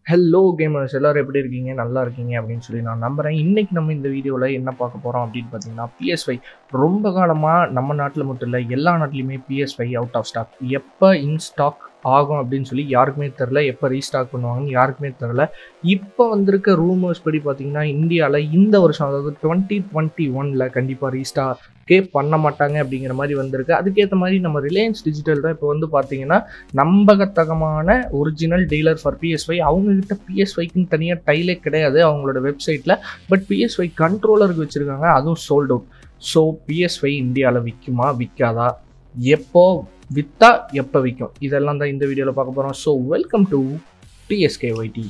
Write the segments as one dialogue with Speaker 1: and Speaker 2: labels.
Speaker 1: hello gamers எல்லாரும் எப்படி இருக்கீங்க நல்லா இருக்கீங்க அப்படின்னு சொல்லி நான் நம்புகிறேன் இன்றைக்கி நம்ம இந்த வீடியோவில் என்ன பார்க்க போகிறோம் அப்படின்னு பார்த்தீங்கன்னா பிஎஸ்ஐ ரொம்ப காலமாக நம்ம நாட்டில் மட்டும் இல்லை எல்லா நாட்டிலையுமே பிஎஸ்ஐ அவுட் ஆஃப் ஸ்டாக் எப்போ இன் ஸ்டாக் ஆகும் அப்படின்னு சொல்லி யாருக்குமே தெரில எப்போ ரீஸ்டாக் பண்ணுவாங்கன்னு யாருக்குமே தெரில இப்போ வந்திருக்க ரூமர்ஸ் படி பார்த்தீங்கன்னா இந்தியாவில் இந்த வருஷம் அதாவது டுவெண்ட்டி டுவெண்ட்டி ஒனில் கண்டிப்பாக ரீஸ்டாக்கே பண்ண மாட்டாங்க அப்படிங்கிற மாதிரி வந்திருக்கு அதுக்கேற்ற மாதிரி நம்ம ரிலையன்ஸ் டிஜிட்டல் தான் இப்போ வந்து பார்த்தீங்கன்னா நம்பகத்தகமான ஒரிஜினல் டீலர் ஃபார் பிஎஸ்ஒய் அவங்கக்கிட்ட பிஎஸ்ஒய்க்குன்னு தனியாக டைலே கிடையாது அவங்களோட வெப்சைட்டில் பட் பிஎஸ்ஒய் கண்ட்ரோலருக்கு வச்சுருக்காங்க அதுவும் சோல்ட் அவுட் ஸோ பிஎஸ்ஒய் இந்தியாவில் விற்குமா விற்காதா எப்போ விற்றா எப்போ விற்கும் இதெல்லாம் தான் இந்த வீடியோவில் பார்க்க போகிறோம் so welcome to D S K Y T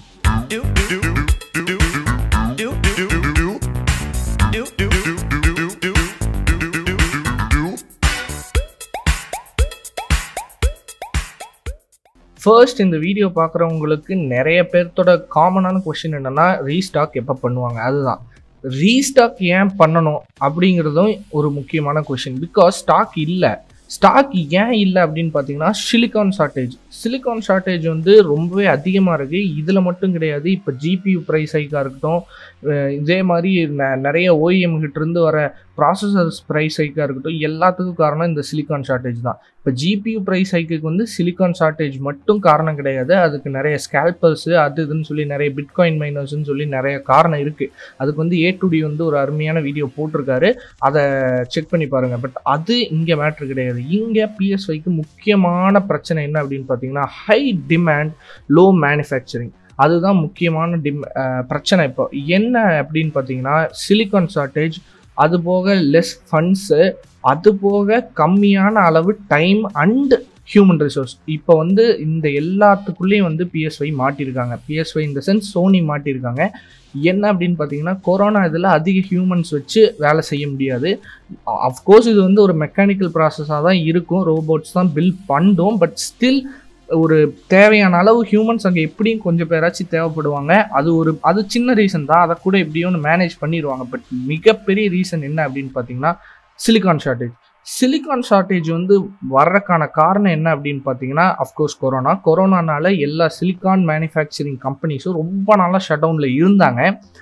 Speaker 1: first இந்த வீடியோ பார்க்குறவங்களுக்கு நிறைய பேர்த்தோட காமனான கொஷின் என்னென்னா ரீஸ்டாக் எப்போ பண்ணுவாங்க அதுதான் ரீஸ்டாக் ஏன் பண்ணணும் அப்படிங்கிறதும் ஒரு முக்கியமான கொஷின் பிகாஸ் ஸ்டாக் இல்லை ஸ்டாக் ஏன் இல்லை அப்படின்னு பார்த்தீங்கன்னா சிலிக்கான் ஷார்ட்டேஜ் சிலிக்கான் ஷார்ட்டேஜ் வந்து ரொம்பவே அதிகமாக இருக்குது இதில் மட்டும் கிடையாது இப்போ ஜிபியூ ப்ரைஸ் ஹைக்காக இருக்கட்டும் இதே மாதிரி நிறைய ஓஇஎம் கிட்டேருந்து வர ப்ராசஸர்ஸ் ப்ரைஸ் ஹைக்காக இருக்கட்டும் எல்லாத்துக்கும் காரணம் இந்த சிலிக்கான் ஷார்ட்டேஜ் தான் இப்போ ஜிபியூ ப்ரைஸ் ஹைக்குக்கு வந்து சிலிக்கான் ஷார்ட்டேஜ் மட்டும் காரணம் கிடையாது அதுக்கு நிறைய ஸ்கேல்பர்ஸு அது இதுன்னு சொல்லி நிறைய பிட்காயின் மைனர்ஸ்னு சொல்லி நிறைய காரணம் இருக்குது அதுக்கு வந்து ஏ டு டி வந்து ஒரு அருமையான வீடியோ போட்டிருக்காரு அதை செக் பண்ணி பாருங்கள் பட் அது இங்கே மேட்ரு கிடையாது இங்கே பிஎஸ்ஒய்க்கு முக்கியமான பிரச்சனை என்ன அப்படின்னு பார்த்தீங்கன்னா ஹை டிமாண்ட் லோ மேனுஃபேக்சரிங் அதுதான் முக்கியமான டிம் பிரச்சனை இப்போ என்ன அப்படின்னு பார்த்தீங்கன்னா சிலிக்கான் ஷார்ட்டேஜ் அது போக லெஸ் ஃபண்ட்ஸு அது போக கம்மியான அளவு டைம் அண்ட் ஹியூமன் ரிசோர்ஸ் இப்போ வந்து இந்த எல்லாத்துக்குள்ளேயும் வந்து பிஎஸ்ஒய் மாட்டியிருக்காங்க பிஎஸ்ஒய் இந்த சென்ஸ் சோனி மாட்டியிருக்காங்க என்ன அப்படின்னு பார்த்தீங்கன்னா கொரோனா இதில் அதிக ஹியூமன்ஸ் வச்சு வேலை செய்ய முடியாது அஃப்கோர்ஸ் இது வந்து ஒரு மெக்கானிக்கல் ப்ராசஸாக தான் இருக்கும் ரோபோட்ஸ் தான் பில்ட் பண்ணும் பட் ஸ்டில் ஒரு தேவையான அளவு ஹியூமன்ஸ் அங்கே எப்படியும் கொஞ்சம் பேராச்சும் தேவைப்படுவாங்க அது ஒரு அது சின்ன ரீசன் தான் அதை கூட எப்படியும் மேனேஜ் பண்ணிடுவாங்க பட் மிகப்பெரிய ரீசன் என்ன அப்படின்னு பார்த்தீங்கன்னா சிலிக்கான் ஷார்ட்டேஜ் சிலிக்கான் ஷார்ட்டேஜ் வந்து வர்றதுக்கான காரணம் என்ன அப்படின்னு பார்த்தீங்கன்னா அஃப்கோர்ஸ் கொரோனா கொரோனானால எல்லா சிலிக்கான் மேனுஃபேக்சரிங் கம்பெனிஸும் ரொம்ப நாளாக ஷட் டவுனில் இருந்தாங்க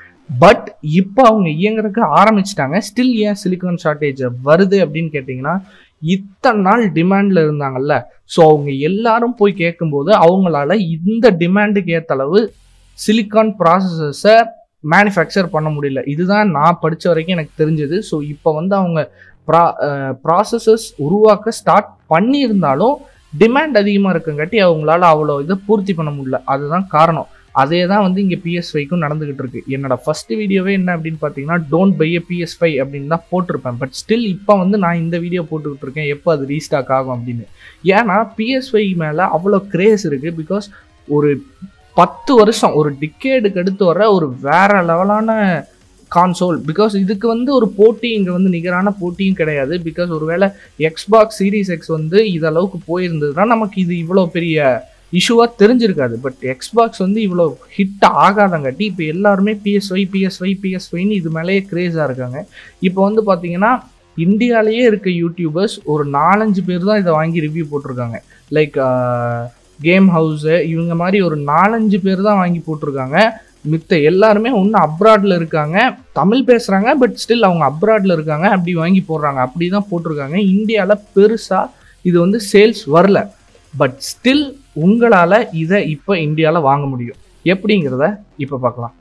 Speaker 1: பட் இப்போ அவங்க இயங்குறதுக்கு ஆரம்பிச்சிட்டாங்க ஸ்டில் ஏன் சிலிக்கான் ஷார்ட்டேஜ் வருது அப்படின்னு கேட்டிங்கன்னா இத்தனை நாள் டிமாண்டில் இருந்தாங்கல்ல ஸோ அவங்க எல்லாரும் போய் கேட்கும்போது அவங்களால இந்த டிமாண்டுக்கு ஏற்ற அளவு சிலிக்கான் ப்ராசஸர்ஸை மேனுஃபேக்சர் பண்ண முடியல இதுதான் நான் படித்த வரைக்கும் எனக்கு தெரிஞ்சது ஸோ இப்போ வந்து அவங்க ப்ரா ப்ராசஸஸ் உருவாக்க ஸ்டார்ட் பண்ணியிருந்தாலும் டிமாண்ட் அதிகமாக இருக்குங்காட்டி அவங்களால அவ்வளோ இதை பூர்த்தி பண்ண முடியல அதுதான் காரணம் அதே தான் வந்து இங்கே பிஎஸ்ஃபைக்கும் நடந்துகிட்டு இருக்கு என்னோட ஃபர்ஸ்ட் வீடியோவே என்ன அப்படின்னு பார்த்தீங்கன்னா don't buy a PS five அப்படின்னு தான் போட்டிருப்பேன் பட் ஸ்டில் இப்போ வந்து நான் இந்த வீடியோ போட்டுக்கிட்டு இருக்கேன் எப்போ அது ரீஸ்டாக் ஆகும் அப்படின்னு ஏன்னா பிஎஸ்ஃபை மேலே அவ்வளோ கிரேஸ் இருக்குது பிகாஸ் ஒரு பத்து வருஷம் ஒரு டிக்கேடுக்கு அடுத்து வர ஒரு வேற லெவலான கான்சோல் பிகாஸ் இதுக்கு வந்து ஒரு போட்டி இங்கே வந்து நிகரான போட்டியும் கிடையாது பிகாஸ் ஒருவேளை எக்ஸ்பாக்ஸ் சீரீஸ் எக்ஸ் வந்து இதளவுக்கு போயிருந்ததுன்னா நமக்கு இது இவ்வளோ பெரிய இஷ்யூவாக தெரிஞ்சிருக்காது பட் எக்ஸ்பாக்ஸ் வந்து இவ்வளோ ஹிட் ஆகாதங்காட்டி இப்போ எல்லாருமே பிஎஸ்ஒய் பிஎஸ்ஒய் பிஎஸ்ஒய்னு இது மேலேயே க்ரேஸாக இருக்காங்க இப்போ வந்து பார்த்தீங்கன்னா இந்தியாலேயே இருக்க யூடியூபர்ஸ் ஒரு நாலஞ்சு பேர் தான் இதை வாங்கி ரிவ்யூ போட்டிருக்காங்க லைக் கேம் ஹவுஸு இவங்க மாதிரி ஒரு நாலஞ்சு பேர் தான் வாங்கி போட்டிருக்காங்க மித்த எல்லாருமே ஒன்று அப்ராடில் இருக்காங்க தமிழ் பேசுகிறாங்க பட் ஸ்டில் அவங்க அப்ராடில் இருக்காங்க அப்படி வாங்கி போடுறாங்க அப்படி தான் போட்டிருக்காங்க இந்தியாவில் பெருசாக இது வந்து சேல்ஸ் வரல பட் ஸ்டில் உங்களால் இதை இப்போ இந்தியாவில் வாங்க முடியும் எப்படிங்கிறத இப்போ பார்க்கலாம்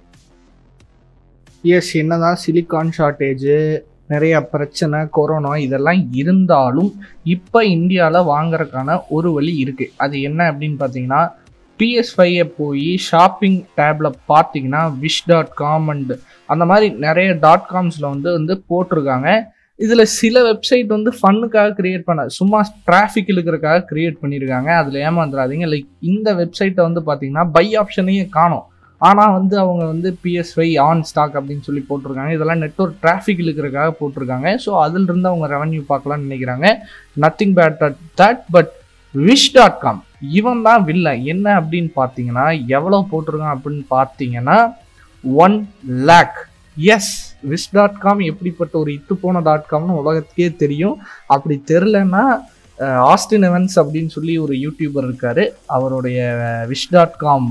Speaker 1: எஸ் என்னதான் சிலிக்கான் ஷார்ட்டேஜு நிறைய பிரச்சனை கொரோனா இதெல்லாம் இருந்தாலும் இப்போ இந்தியாவில் வாங்குறதுக்கான ஒரு வழி இருக்குது அது என்ன அப்படின்னு பார்த்தீங்கன்னா பிஎஸ் ஃபைவை போய் ஷாப்பிங் டேப்பில் பார்த்தீங்கன்னா விஷ் டாட் காம் அண்ட் அந்த மாதிரி நிறைய டாட் காம்ஸில் வந்து வந்து போட்டிருக்காங்க இதில் சில வெப்சைட் வந்து ஃபன்னுக்காக க்ரியேட் பண்ண சும்மா டிராஃபிக் இழுக்கிறதுக்காக க்ரியேட் பண்ணியிருக்காங்க அதில் ஏமாந்துடாதீங்க லைக் இந்த வெப்சைட்டை வந்து பார்த்தீங்கன்னா பை ஆப்ஷனையும் காணும் ஆனால் வந்து அவங்க வந்து பிஎஸ்ஐ ஆன் ஸ்டாக் அப்படின்னு சொல்லி போட்டிருக்காங்க இதெல்லாம் நெட்ஒர்க் டிராஃபிக் இழுக்கிறதுக்காக போட்டிருக்காங்க ஸோ அதிலிருந்து அவங்க ரெவன்யூ பார்க்கலாம்னு நினைக்கிறாங்க nothing bad at that but Wish dot com இவன் தான் வில்ல என்ன அப்படின்னு பார்த்தீங்கன்னா எவ்வளோ போட்டிருக்கான் அப்படின்னு பார்த்தீங்கன்னா ஒன் லேக் எஸ் விஷ் டாட் காம் எப்படிப்பட்ட ஒரு இத்து போன டாட் காம்னு உலகத்துக்கே தெரியும் அப்படி தெரிலன்னா ஆஸ்டின் எவன்ஸ் அப்படின்னு சொல்லி ஒரு யூடியூபர் இருக்காரு அவருடைய விஷ் டாட் காம்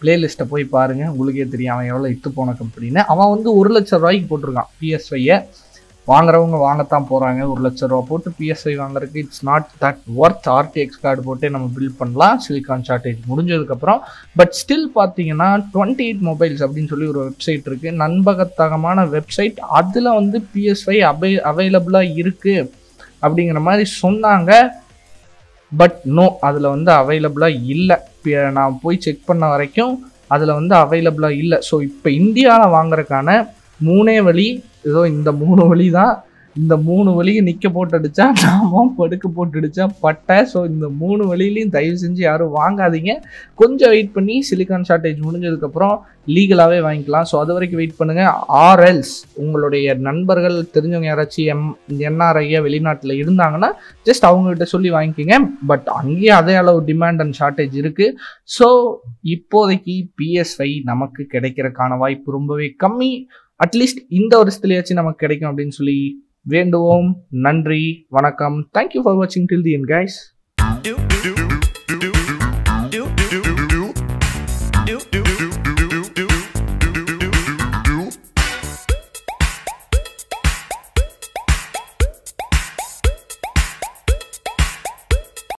Speaker 1: பிளேலிஸ்ட்டை போய் பாருங்கள் உங்களுக்கே தெரியும் அவன் எவ்வளோ இத்து போன கம்பெனின்னு அவன் வந்து ஒரு லட்ச ரூபாய்க்கு போட்டிருக்கான் பிஎஸ்ஐயை வாங்குறவங்க வாங்கத்தான் போகிறாங்க ஒரு லட்ச ரூபா போட்டு பிஎஸ்ஐ வாங்குறதுக்கு it's not that worth R T X card போட்டே நம்ம பில்ட் பண்ணலாம் சிலிகான் ஷார்ட்டேஜ் முடிஞ்சதுக்கப்புறம் பட் ஸ்டில் பார்த்தீங்கன்னா டுவெண்ட்டி எயிட் மொபைல்ஸ் அப்படின்னு சொல்லி ஒரு வெப்சைட் இருக்குது நண்பகத்தகமான வெப்சைட் அதில் வந்து பிஎஸ்ஐ அவை அவைலபிளாக இருக்குது அப்படிங்கிற மாதிரி சொன்னாங்க பட் நோ அதில் வந்து அவைலபிளாக இல்லை நான் போய் செக் பண்ண வரைக்கும் அதில் வந்து அவைலபிளாக இல்லை ஸோ இப்போ இந்தியாவில் வாங்குறதுக்கான மூணே வழி ஏதோ இந்த மூணு வழி தான் இந்த மூணு வழியை நிற்க போட்டு அடித்தா நாம படுக்க போட்டு அடித்தா பட்டை ஸோ இந்த மூணு வழியிலையும் தயவு செஞ்சு யாரும் வாங்காதீங்க கொஞ்சம் வெயிட் பண்ணி சிலிக்கான் ஷார்ட்டேஜ் முடிஞ்சதுக்கப்புறம் லீகலாகவே வாங்கிக்கலாம் ஸோ அது வரைக்கும் வெயிட் பண்ணுங்கள் ஆர்எல்ஸ் உங்களுடைய நண்பர்கள் தெரிஞ்சவங்க யாராச்சும் எம் என்ஆர்ஐயா வெளிநாட்டில் இருந்தாங்கன்னா ஜஸ்ட் அவங்ககிட்ட சொல்லி வாங்கிக்கோங்க பட் அங்கேயும் அதே அளவு டிமாண்ட் அண்ட் ஷார்ட்டேஜ் இருக்குது ஸோ இப்போதைக்கு பிஎஸ்ஐ நமக்கு கிடைக்கிறதுக்கான வாய்ப்பு ரொம்பவே கம்மி அட்லீஸ்ட் இந்த வருஷத்துலயாச்சும் நமக்கு கிடைக்கும் அப்படின்னு சொல்லி வேண்டுவோம் நன்றி வணக்கம் தேங்க்யூ ஃபார் வாட்சிங் till the end guys
Speaker 2: do do